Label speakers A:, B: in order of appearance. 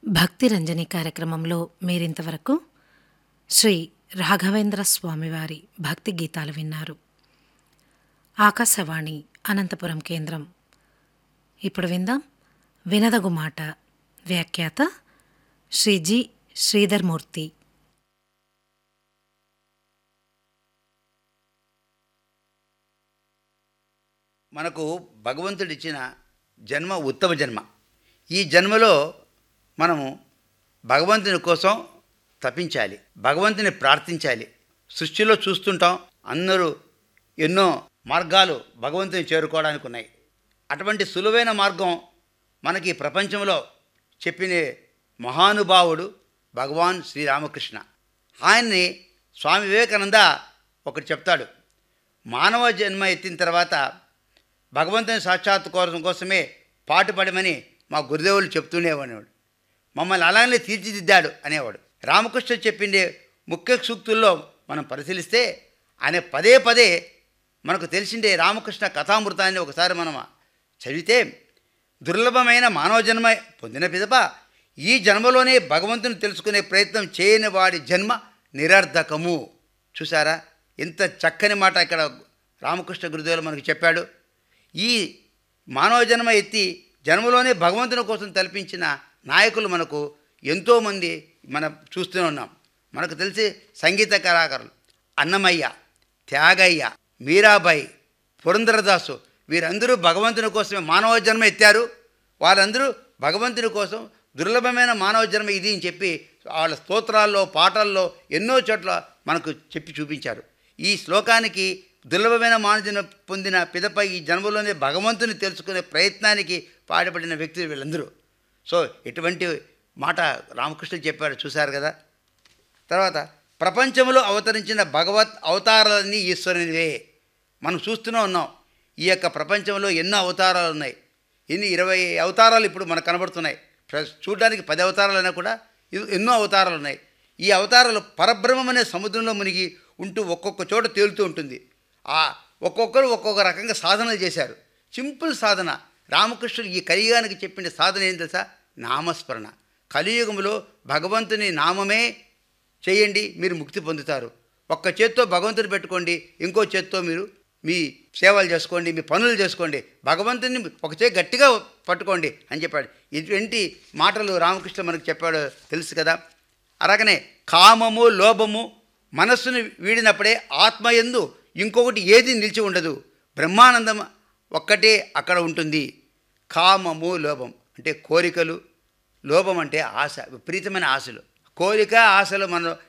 A: భక్తి రంజని కార్యక్రమంలో మీరింతవరకు శ్రీ రాఘవేంద్ర స్వామివారి భక్తి గీతాలు విన్నారు ఆకాశవాణి అనంతపురం కేంద్రం ఇప్పుడు విందాం వినదగు మాట వ్యాఖ్యాత శ్రీ జి శ్రీధర్మూర్తి
B: మనకు భగవంతుడిచ్చిన జన్మ ఉత్తమ జన్మ ఈ జన్మలో మనము భగవంతుని కోసం తపించాలి భగవంతుని ప్రార్థించాలి సృష్టిలో చూస్తుంటాం అందరూ ఎన్నో మార్గాలు భగవంతుని చేరుకోవడానికి ఉన్నాయి అటువంటి సులువైన మార్గం మనకి ఈ ప్రపంచంలో చెప్పిన మహానుభావుడు భగవాన్ శ్రీరామకృష్ణ ఆయన్ని స్వామి వివేకానంద ఒకటి చెప్తాడు మానవ జన్మ ఎత్తిన తర్వాత భగవంతుని సాక్షాత్కారం కోసమే పాటుపడమని మా గురుదేవులు చెప్తూనేవాడు మమ్మల్ని అలానే తీర్చిదిద్దాడు అనేవాడు రామకృష్ణ చెప్పిండే ముఖ్య సూక్తుల్లో మనం పరిశీలిస్తే ఆయన పదే పదే మనకు తెలిసిండే రామకృష్ణ కథామృతాన్ని ఒకసారి మనం చదివితే దుర్లభమైన మానవ జన్మ పొందిన పిదప ఈ జన్మలోనే భగవంతుని తెలుసుకునే ప్రయత్నం చేయని వాడి జన్మ నిరర్ధకము చూసారా ఎంత చక్కని మాట ఇక్కడ రామకృష్ణ గురుదేవులు మనకు చెప్పాడు ఈ మానవ జన్మ ఎత్తి జన్మలోనే భగవంతుని కోసం తలపించిన నాయకులు మనకు ఎంతోమంది మనం చూస్తూనే ఉన్నాం మనకు తెలిసి సంగీత కళాకారులు అన్నమయ్య త్యాగయ్య మీరాబాయి పురంధరదాసు వీరందరూ భగవంతుని కోసమే మానవ జన్మ ఎత్తారు వాళ్ళందరూ భగవంతుని కోసం దుర్లభమైన మానవ జన్మ ఇది అని చెప్పి వాళ్ళ స్తోత్రాల్లో పాటల్లో ఎన్నో చోట్ల మనకు చెప్పి చూపించారు ఈ శ్లోకానికి దుర్లభమైన మానవ జన్మ పొందిన పిదపై ఈ జన్మలోనే భగవంతుని తెలుసుకునే ప్రయత్నానికి పాటుపడిన వ్యక్తులు వీళ్ళందరూ సో ఇటువంటి మాట రామకృష్ణ చెప్పారు చూశారు కదా తర్వాత ప్రపంచంలో అవతరించిన భగవత్ అవతారాలన్నీ ఈశ్వరునివే మనం చూస్తూనే ఉన్నాం ఈ యొక్క ప్రపంచంలో ఎన్నో అవతారాలు ఉన్నాయి ఎన్ని ఇరవై అవతారాలు ఇప్పుడు మనకు కనబడుతున్నాయి ప్ర- చూడడానికి పది అవతారాలైనా కూడా ఇ- ఎన్నో అవతారాలు ఉన్నాయి ఈ అవతారాలు పరబ్రహ్మం అనే సముద్రంలో మునిగి ఉంటూ ఒక్కొక్క చోట తేలుతూ ఉంటుంది ఆ ఒక్కొక్కరు ఒక్కొక్క రకంగా సాధనలు చేశారు సింపుల్ సాధన రామకృష్ణుడు ఈ కలియుగానికి చెప్పిన సాధన ఏం తెలుసా నామస్మరణ కలియుగంలో భగవంతుని నామమే చేయండి మీరు ముక్తి పొందుతారు ఒక్క చేత్తో భగవంతుని పెట్టుకోండి ఇంకో చేత్తో మీరు మీ సేవలు చేసుకోండి మీ పనులు చేసుకోండి భగవంతుని ఒక చే గట్టిగా పట్టుకోండి అని చెప్పాడు ఇటువంటి మాటలు రామకృష్ణ మనకు చెప్పాడు తెలుసు కదా అలాగనే కామము లోభము మనస్సును వీడినప్పుడే ఆత్మయందు ఇంకొకటి ఏది నిలిచి ఉండదు బ్రహ్మానందం ఒక్కటే అక్కడ ఉంటుంది కామము లోభం అంటే కోరికలు లోభం అంటే ఆశ విపరీతమైన ఆశలు కోరిక ఆశలు మనలో